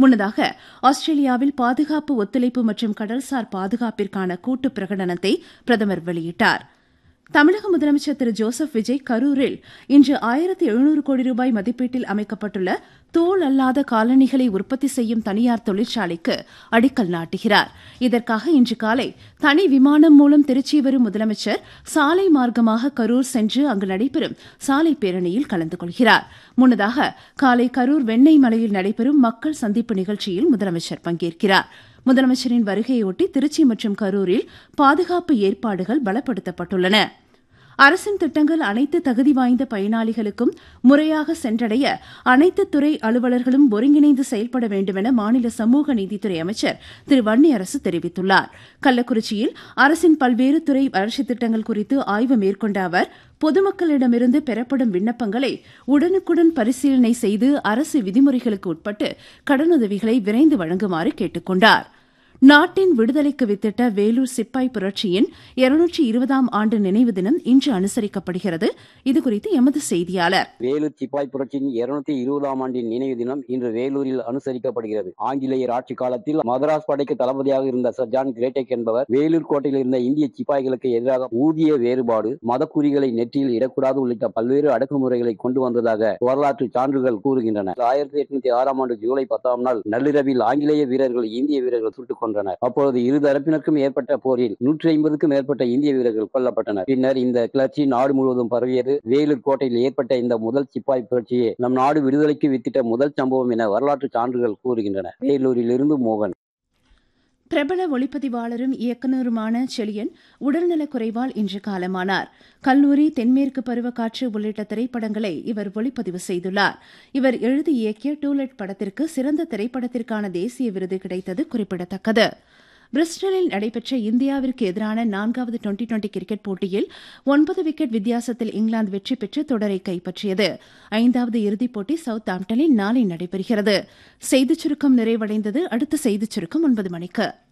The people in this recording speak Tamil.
முன்னதாக ஆஸ்திரேலியாவில் பாதுகாப்பு ஒத்துழைப்பு மற்றும் கடல்சார் பாதுகாப்பிற்கான கூட்டு பிரகடனத்தை பிரதமர் வெளியிட்டார் தமிழக முதலமைச்சர் திரு ஜோசப் விஜய் கரூரில் இன்று ஆயிரத்தி எழுநூறு கோடி ரூபாய் மதிப்பீட்டில் அமைக்கப்பட்டுள்ள தோல் அல்லாத காலணிகளை உற்பத்தி செய்யும் தனியார் தொழிற்சாலைக்கு அடிக்கல் நாட்டுகிறார் இதற்காக இன்று காலை தனி விமானம் மூலம் திருச்சி வரும் முதலமைச்சர் சாலை மார்க்கமாக கரூர் சென்று அங்கு நடைபெறும் சாலை பேரணியில் கலந்து கொள்கிறார் முன்னதாக காலை கரூர் வெண்ணெய் மலையில் நடைபெறும் மக்கள் சந்திப்பு நிகழ்ச்சியில் முதலமைச்சர் பங்கேற்கிறார் முதலமைச்சரின் வருகையொட்டி திருச்சி மற்றும் கரூரில் பாதுகாப்பு ஏற்பாடுகள் பலப்படுத்தப்பட்டுள்ளன அரசின் திட்டங்கள் அனைத்து தகுதி வாய்ந்த பயனாளிகளுக்கும் முறையாக சென்றடைய அனைத்து துறை அலுவலர்களும் ஒருங்கிணைந்து செயல்பட வேண்டுமென மாநில சமூக நீதித்துறை அமைச்சர் திரு வன்னியரசு தெரிவித்துள்ளார் கள்ளக்குறிச்சியில் அரசின் பல்வேறு துறை வளர்ச்சித் திட்டங்கள் குறித்து ஆய்வு மேற்கொண்ட அவர் பொதுமக்களிடமிருந்து பெறப்படும் விண்ணப்பங்களை உடனுக்குடன் பரிசீலனை செய்து அரசு விதிமுறைகளுக்கு உட்பட்டு கடனுதவிகளை விரைந்து வழங்குமாறு கேட்டுக் கொண்டாா் நாட்டின் விடுதலைக்கு வித்திட்ட வேலூர் சிப்பாய் புரட்சியின் இருநூற்றி இருபதாம் ஆண்டு நினைவு தினம் இன்று அனுசரிக்கப்படுகிறது இதுகுறித்து எமது செய்தியாளர் வேலூர் சிப்பாய் புரட்சியின் இருநூத்தி இருபதாம் ஆண்டின் நினைவு தினம் இன்று வேலூரில் அனுசரிக்கப்படுகிறது ஆங்கிலேயர் ஆட்சி காலத்தில் மதராஸ் படைக்கு தளபதியாக இருந்த சர் ஜான் கிரேட்டெக் என்பவர் வேலூர் கோட்டையில் இருந்த இந்திய சிப்பாய்களுக்கு எதிராக ஊதிய வேறுபாடு மதக்குறிகளை நெற்றியில் இடக்கூடாது உள்ளிட்ட பல்வேறு அடக்குமுறைகளை கொண்டு வந்ததாக வரலாற்று சான்றுகள் கூறுகின்றன ஆயிரத்தி எட்நூத்தி ஆறாம் ஆண்டு ஜூலை பத்தாம் நாள் நள்ளிரவில் ஆங்கிலேய வீரர்கள் இந்திய வீரர்கள் சுட்டுக் கொன்றனர் அப்பொழுது இரு தரப்பினருக்கும் ஏற்பட்ட போரில் நூற்றி ஐம்பதுக்கும் மேற்பட்ட இந்திய வீரர்கள் கொல்லப்பட்டனர் பின்னர் இந்த கிளர்ச்சி நாடு முழுவதும் பரவியது வேலூர் கோட்டையில் ஏற்பட்ட இந்த முதல் சிப்பாய் புரட்சியே நம் நாடு விடுதலைக்கு வித்திட்ட முதல் சம்பவம் என வரலாற்று சான்றுகள் கூறுகின்றன வேலூரில் இருந்து மோகன் பிரபல ஒளிப்பதிவாளரும் இயக்குநருமான செலியன் உடல்நலக் குறைவால் இன்று காலமானார் கல்லூரி தென்மேற்கு பருவக்காற்று உள்ளிட்ட திரைப்படங்களை இவர் ஒளிப்பதிவு செய்துள்ளார் இவர் எழுதி இயக்கிய டூலெட் படத்திற்கு சிறந்த திரைப்படத்திற்கான தேசிய விருது கிடைத்தது குறிப்பிடத்தக்கது பிரிஸ்டலில் நடைபெற்ற இந்தியாவிற்கு எதிரான நான்காவது டுவெண்டி டுவெண்டி கிரிக்கெட் போட்டியில் ஒன்பது விக்கெட் வித்தியாசத்தில் இங்கிலாந்து வெற்றி பெற்று தொடரை கைப்பற்றியது ஐந்தாவது இறுதிப் போட்டி சவுத் ஆம்டனில் நாளை நடைபெறுகிறது செய்திச் சுருக்கம் நிறைவடைந்தது அடுத்த செய்திச் சுருக்கம் ஒன்பது மணிக்கு